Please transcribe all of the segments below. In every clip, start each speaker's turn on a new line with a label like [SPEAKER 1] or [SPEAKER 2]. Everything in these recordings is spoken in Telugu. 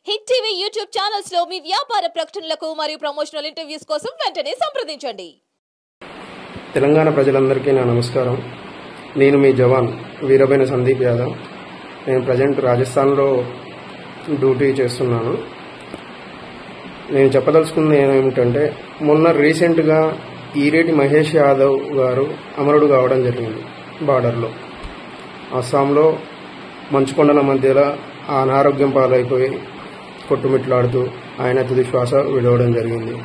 [SPEAKER 1] హిట్ టీవీ యూట్యూబ్ ఛానల్స్ లో మీ వ్యాపార ప్రకటనలకు మరియు ప్రమోషనల్ ఇంటర్వ్యూస్ కోసం వెంటనే సంప్రదించండి
[SPEAKER 2] తెలంగాణ ప్రజలందరికీ నా నమస్కారం నేను మీ జవాన్ వీరబైన సందీప్ యాదవ్ నేను ప్రజెంట్ రాజస్థాన్లో డ్యూటీ చేస్తున్నాను నేను చెప్పదలుచుకున్నది ఏమిటంటే మొన్న రీసెంట్గా ఈరేటి మహేష్ యాదవ్ గారు అమరుడు కావడం జరిగింది బార్డర్లో అస్సాంలో మంచుకొండల మధ్యలో ఆ అనారోగ్యం పాలైపోయి కొట్టుమిట్లాడుతూ ఆయన తుది శ్వాస విడవడం జరిగింది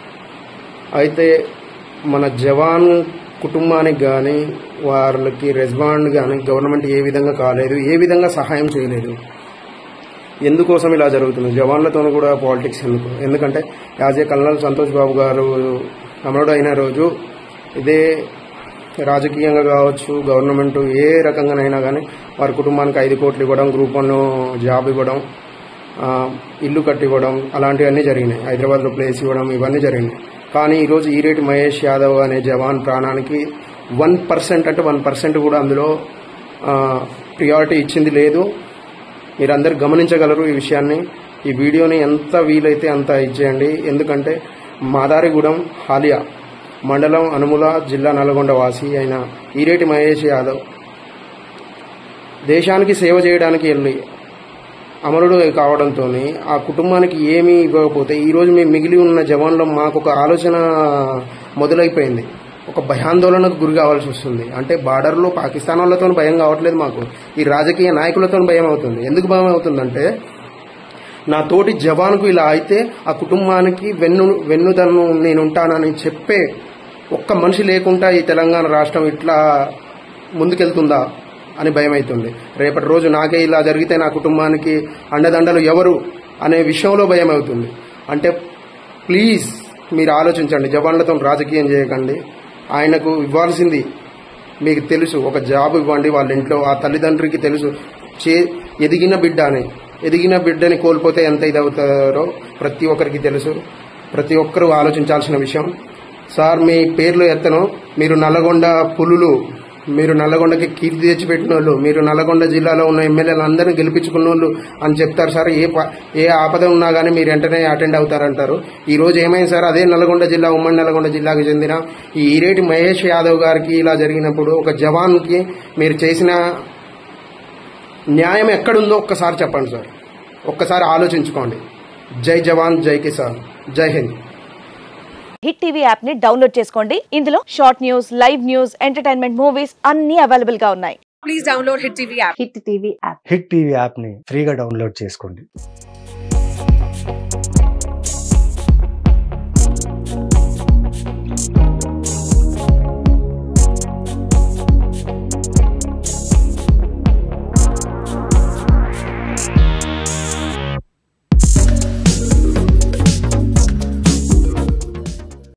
[SPEAKER 2] అయితే మన జవాన్ కుటుంబానికి కానీ వాళ్ళకి రెస్పాండ్ కానీ గవర్నమెంట్ ఏ విధంగా కాలేదు ఏ విధంగా సహాయం చేయలేదు ఎందుకోసం ఇలా జరుగుతుంది జవాన్లతో కూడా పాలిటిక్స్ ఎందుకు ఎందుకంటే as a colonel Santosh Babu garu అమరుడు అయిన రోజు ఇదే రాజకీయంగా కావచ్చు గవర్నమెంట్ ఏ రకంగానైనా కానీ వారి కుటుంబానికి ఐదు కోట్లు ఇవ్వడం గ్రూప్ వన్ జాబ్ ఇవ్వడం ఆ, ఇల్లు కట్టివ్వడం అలాంటివన్నీ జరిగినాయి హైదరాబాద్లో ప్లేస్ ఇవ్వడం ఇవన్నీ జరిగినాయి కానీ ఈరోజు ఈరేటి మహేష్ యాదవ్ అనే జవాన్ ప్రాణానికి వన్ పర్సెంట్ అంటే వన్ పర్సెంట్ కూడా అందులో ప్రియారిటీ ఇచ్చింది లేదు మీరందరూ గమనించగలరు ఈ విషయాన్ని ఈ వీడియోని ఎంత వీలైతే అంత ఇచ్చేయండి ఎందుకంటే మాదారిగూడెం హాలియా మండలం అనుముల జిల్లా నల్గొండ వాసి అయిన ఈరేటి మహేష్ యాదవ్ దేశానికి సేవ చేయడానికి వెళ్ళి అమరుడు కావడంతో ఆ కుటుంబానికి ఏమీ ఇవ్వకపోతే ఈరోజు మేము మిగిలి ఉన్న జవాన్లో మాకు ఒక ఆలోచన మొదలైపోయింది ఒక భయాందోళనకు గురి కావాల్సి వస్తుంది అంటే బార్డర్లో పాకిస్తాన్ వాళ్ళతో భయం కావట్లేదు మాకు ఈ రాజకీయ నాయకులతో భయం అవుతుంది ఎందుకు భయం అవుతుందంటే నా తోటి జవాన్కు ఇలా అయితే ఆ కుటుంబానికి వెన్ను వెన్నుదన్ను నేను ఉంటానని చెప్పే ఒక్క మనిషి లేకుండా ఈ తెలంగాణ రాష్ట్రం ఇట్లా ముందుకెళ్తుందా అని భయం అవుతుంది రేపటి రోజు నాకే ఇలా జరిగితే నా కుటుంబానికి అండదండలు ఎవరు అనే విషయంలో భయం అవుతుంది అంటే ప్లీజ్ మీరు ఆలోచించండి జవాన్లతో రాజకీయం చేయకండి ఆయనకు ఇవ్వాల్సింది మీకు తెలుసు ఒక జాబ్ ఇవ్వండి వాళ్ళ ఇంట్లో ఆ తల్లిదండ్రికి తెలుసు చే ఎదిగిన బిడ్డ అని ఎదిగిన బిడ్డని కోల్పోతే ఎంత ఇదవుతారో ప్రతి ఒక్కరికి తెలుసు ప్రతి ఒక్కరూ ఆలోచించాల్సిన విషయం సార్ మీ పేర్లు ఎత్తను మీరు నల్లగొండ పులులు మీరు నల్లగొండకి కీర్తి తెచ్చిపెట్టిన వాళ్ళు మీరు నల్లగొండ జిల్లాలో ఉన్న ఎమ్మెల్యేలు అందరినీ గెలిపించుకున్న వాళ్ళు అని చెప్తారు సార్ ఏ ప- ఏ ఆపద ఉన్నా కానీ మీరు వెంటనే అటెండ్ అవుతారంటారు ఈ రోజు ఏమైంది సార్ అదే నల్గొండ జిల్లా ఉమ్మడి నల్గొండ జిల్లాకు చెందిన ఈ ఈరేటి మహేష్ యాదవ్ గారికి ఇలా జరిగినప్పుడు ఒక జవాన్కి మీరు చేసిన న్యాయం ఎక్కడుందో ఒక్కసారి చెప్పండి సార్ ఒక్కసారి ఆలోచించుకోండి జై జవాన్ జై కిసాన్ జై హింద్
[SPEAKER 3] హిట్ టీవీ యాప్ ని డౌన్లోడ్ చేసుకోండి ఇందులో short news live news entertainment movies అన్ని అవైలబుల్ గా ఉన్నాయి
[SPEAKER 4] please download Hit TV app.
[SPEAKER 3] Hit TV app
[SPEAKER 5] Hit TV యాప్ని ఫ్రీగా డౌన్లోడ్ చేసుకోండి